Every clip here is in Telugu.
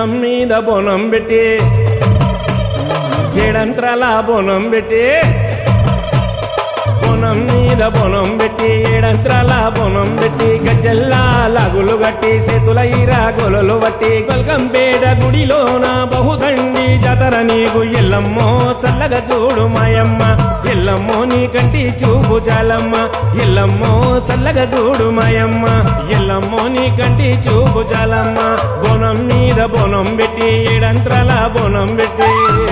బొనం మీద బొనం పెట్టి ఏడంత్రాల బొనం పెట్టి బొనం మీద బొనం పెట్టి ఏడంత్రాల బొనం పెట్టి గజ్జల్లా లాగులు గట్టి చేతుల ఈరా గొలలు బట్టి గొల్కంపేట గుడిలోన బహుదండి జాతర నీకు ఎల్లమ్మో చల్లగా చూడు మాయమ్మ ఎల్లమ్మో నీ కంటి చూపు చాలమ్మ ఎల్లమ్మో చల్లగా చూడు మాయమ్మ ఎల్లమ్మో నీ కంటి చూపు చాలమ్మ బొనం మీద బొనం పెట్టి ఏడంత్రాల బొనం పెట్టి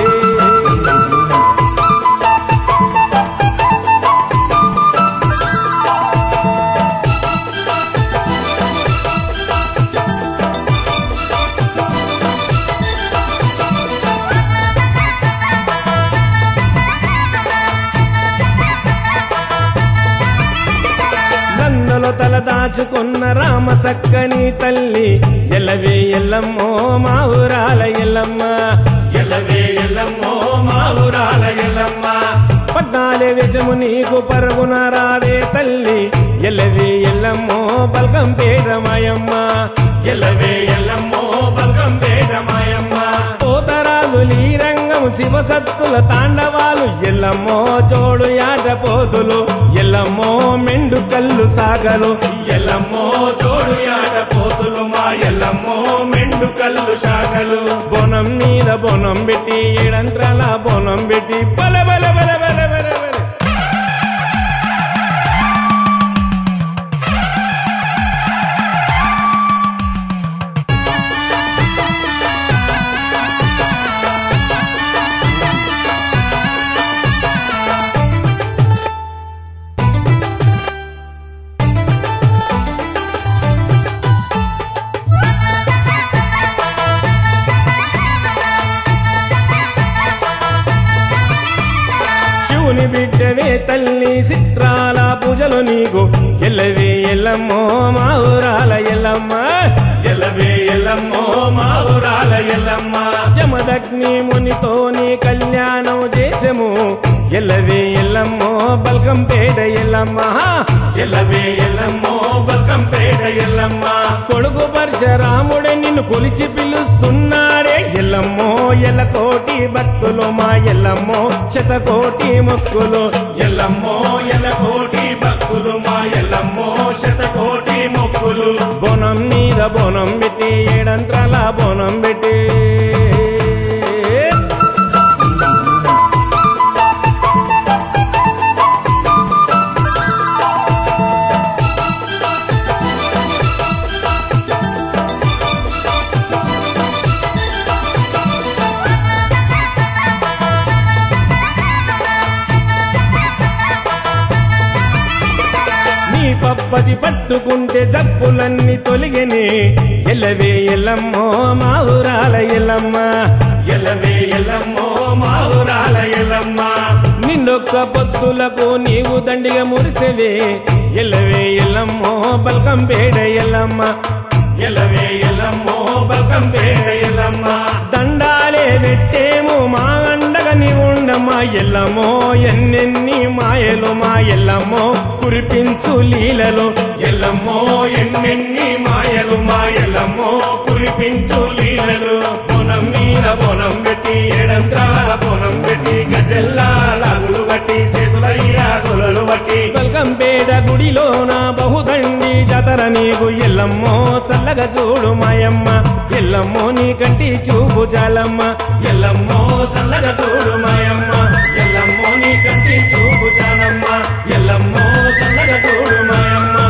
నందలో తల దాచుకున్న రామ సక్కని తల్లి ఎల్లవే ఎల్లమ్మో మా ఊరాల ఎల్లమ్మ ఎల్లవే ఎల్లమ్మో మా ఊరాల ఎల్లమ్మ పద్నాలే విషము నీకు పరుగున రావే తల్లి ఎల్లవే ఎల్లమ్మో బల్గం పేరమయమ్మ ఎల్లవే ఎల్లమ్మో బల్కంపేట మాయమ్మ పోతరాజు రంగము శివసత్తుల తాండవాలు ఎల్లమ్మో జోడు యాట పోతులు ఎల్లమ్మో మెండు కళ్ళు సాగలు ఎల్లమ్మో జోడు యాట పోతులు మా ఎల్లమ్మో మెండు కళ్ళు శాఖలు బొనం మీద బొనం పెట్టి ఏడంత్రాల బొనం పెట్టి బల బల బల బల బల బల శివుని బిడ్డవే తల్లి చిత్రాల పూజలు నీకు ఎల్లవే ఎల్లమ్మో మా ఊరాల ఎల్లమ్మ ఎల్లవే ఎల్లమ్మో మా ఊరాల ఎల్లమ్మ జమదగ్ని మునితో నీ కళ్యాణం చేసెము ఎల్లవే ఎల్లమ్మో బల్కంపేట ఎల్లమ్మ ఎల్లవే ఎల్లమ్మో బల్కంపేట ఎల్లమ్మ కొడుకు పరశురాముడే నిన్ను కొలిచి పిలుస్తున్నాడే ఎల్లమ్మో ఎల్లకోటి భక్తులు మా ఎల్లమ్మో శతకోటి మొక్కులు ఎల్లమ్మో ఎల్లకోటి భక్తులు మా ఎల్లమ్మో శతకోటి మొక్కులు బోనం మీద బోనం పెట్టి ఏడంత్రాల బోనం పెట్టి నీ పప్పది పట్టుకుంటే జప్పులన్నీ తొలిగని ఎల్లవే ఎల్లమ్మో మా ఊరాల ఎల్లమ్మ ఎల్లవే ఎల్లమ్మో మా ఊరాల ఎల్లమ్మ నిన్నొక్క పొత్తులకు నీవు దండిగా మురిసెవే ఎల్లవే ఎల్లమ్మో బల్కం పేడ ఎల్లమ్మ ఎల్లవే ఎల్లమ్మో బల్కంపేట ఎల్లమ్మ దండాలే పెట్టేము మా అండగా నీ ఉండమ్మా ఎల్లమ్మో ఎన్నెన్ని మాయలు మా ఎల్లమ్మో కురిపించు లీలలు ఎల్లమ్మో ఎన్నెన్ని మాయలు మా ఎల్లమ్మో కురిపించు లీలలు పొనం మీద పొనం పెట్టి ఏడంత్రాల పొనం పెట్టి గజల్లా లాగులు బట్టి చేతుల ఈరాగులలు బట్టి బల్కంపేట గుడిలోన బహుదండి జాతర నీకు ఎల్లమ్మో చల్లగా చూడు మాయమ్మ ఎల్లమ్మో నీ కంటి చూపు చాలమ్మ ఎల్లమ్మో సల్లగా చూడు మాయమ్మ ఎల్లమ్మో నీ కంటి చూపు జానమ్మ ఎల్లమ్మో సల్లగా చూడు మాయమ్మ